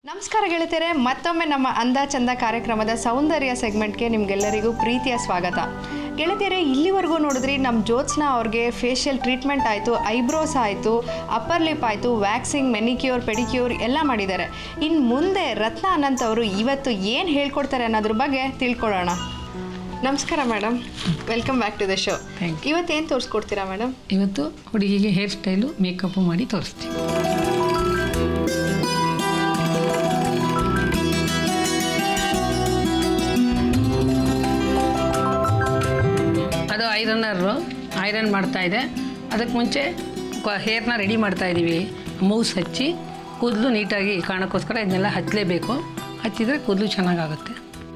ನಮಸ್ಕಾರ ಗೆಳತಿಯರೆ ಮತ್ತೊಮ್ಮೆ ನಮ್ಮ ಅಂದ ಚಂದ ಕಾರ್ಯಕ್ರಮದ ಸೌಂದರ್ಯ ಸೆಗ್ಮೆಂಟ್ಗೆ ನಿಮ್ಗೆಲ್ಲರಿಗೂ ಪ್ರೀತಿಯ ಸ್ವಾಗತ ಗೆಳತಿಯರೆ ಇಲ್ಲಿವರೆಗೂ ನೋಡಿದ್ರಿ ನಮ್ಮ ಜ್ಯೋತ್ಸ್ನಾ ಅವ್ರಿಗೆ ಫೇಶಿಯಲ್ ಟ್ರೀಟ್ಮೆಂಟ್ ಆಯಿತು ಐಬ್ರೋಸ್ ಆಯಿತು ಅಪ್ಪರ್ ಲಿಪ್ ಆಯಿತು ವ್ಯಾಕ್ಸಿಂಗ್ ಮೆನಿಕ್ಯೂರ್ ಪೆಡಿಕ್ಯೂರ್ ಎಲ್ಲ ಮಾಡಿದ್ದಾರೆ ಇನ್ನು ಮುಂದೆ ರತ್ನ ಅನಂತ್ ಅವರು ಇವತ್ತು ಏನು ಹೇಳ್ಕೊಡ್ತಾರೆ ಅನ್ನೋದ್ರ ಬಗ್ಗೆ ತಿಳ್ಕೊಳ್ಳೋಣ ನಮಸ್ಕಾರ madam welcome back to the show Thank ಇವತ್ತೇನು ತೋರಿಸ್ಕೊಡ್ತೀರಾ ಮೇಡಮ್ ಇವತ್ತು ಹುಡುಗಿಗೆ ಹೇರ್ ಸ್ಟೈಲು ಮೇಕಪ್ ಮಾಡಿ ತೋರಿಸ್ತೀವಿ ಅದು ಐರನ್ನರು ಐರನ್ ಮಾಡ್ತಾ ಇದೆ ಅದಕ್ಕೆ ಮುಂಚೆ ಹೇರ್ನ ರೆಡಿ ಮಾಡ್ತಾ ಇದ್ದೀವಿ ಮೂಸ್ ಹಚ್ಚಿ ಕೂದಲು ನೀಟಾಗಿ ಕಾಣೋಕ್ಕೋಸ್ಕರ ಇದನ್ನೆಲ್ಲ ಹಚ್ಚಲೇಬೇಕು ಹಚ್ಚಿದರೆ ಕೂದಲು ಚೆನ್ನಾಗಾಗುತ್ತೆ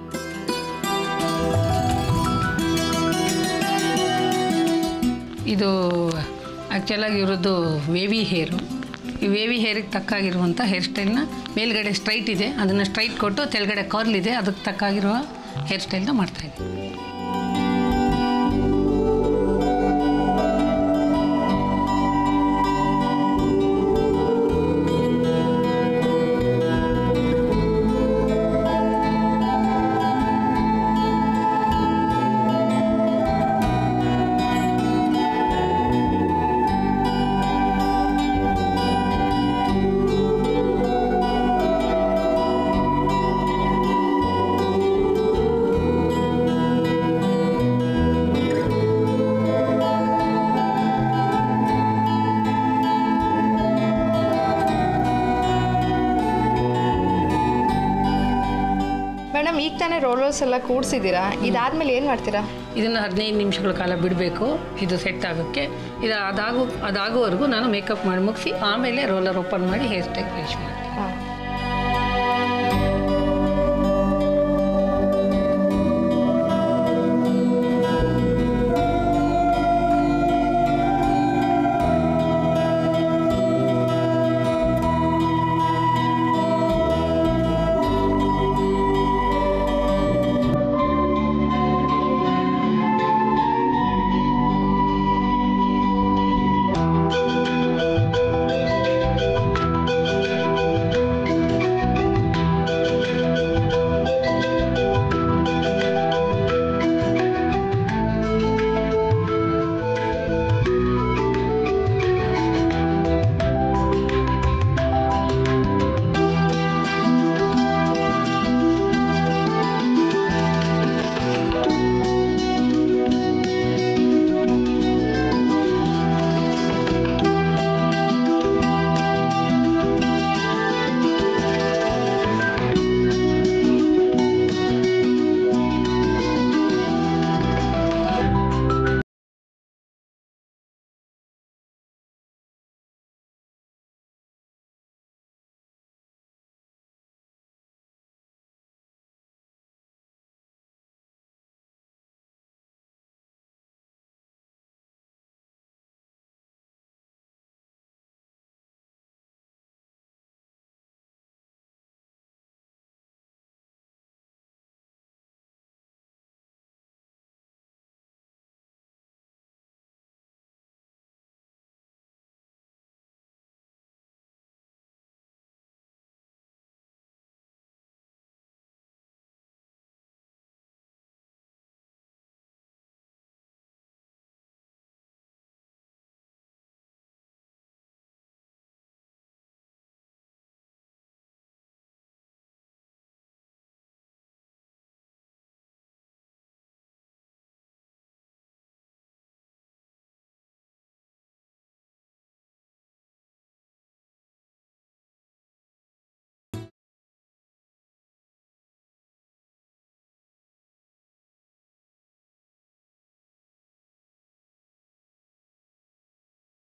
ಇದು ಆ್ಯಕ್ಚುಲಾಗಿ ಇರೋದು ವೇವಿ ಹೇರು ಈ ವೇವಿ ಹೇರಿಗೆ ತಕ್ಕಾಗಿರುವಂಥ ಹೇರ್ ಸ್ಟೈಲ್ನ ಮೇಲ್ಗಡೆ ಸ್ಟ್ರೈಟ್ ಇದೆ ಅದನ್ನು ಸ್ಟ್ರೈಟ್ ಕೊಟ್ಟು ತೆಳಗಡೆ ಕರ್ಲ್ ಇದೆ ಅದಕ್ಕೆ ತಕ್ಕಾಗಿರುವ ಹೇರ್ ಸ್ಟೈಲ್ನ ಮಾಡ್ತಾಯಿದ್ವಿ ಮೇಡಮ್ ಈಗ ತಾನೇ ರೋಲರ್ಸ್ ಎಲ್ಲ ಕೂಡಿಸಿದ್ದೀರಾ ಇದಾದ್ಮೇಲೆ ಏನು ಮಾಡ್ತೀರಾ ಇದನ್ನು ಹದಿನೈದು ನಿಮಿಷಗಳ ಕಾಲ ಬಿಡಬೇಕು ಇದು ಸೆಟ್ ಆಗೋಕ್ಕೆ ಇದು ಅದಾಗು ಅದಾಗುವವರೆಗೂ ನಾನು ಮೇಕಪ್ ಮಾಡಿ ಮುಗಿಸಿ ಆಮೇಲೆ ರೋಲರ್ ಓಪನ್ ಮಾಡಿ ಹೇರ್ ಸ್ಟೈಲ್ ಫಿನಿಶ್ ಮಾಡಿ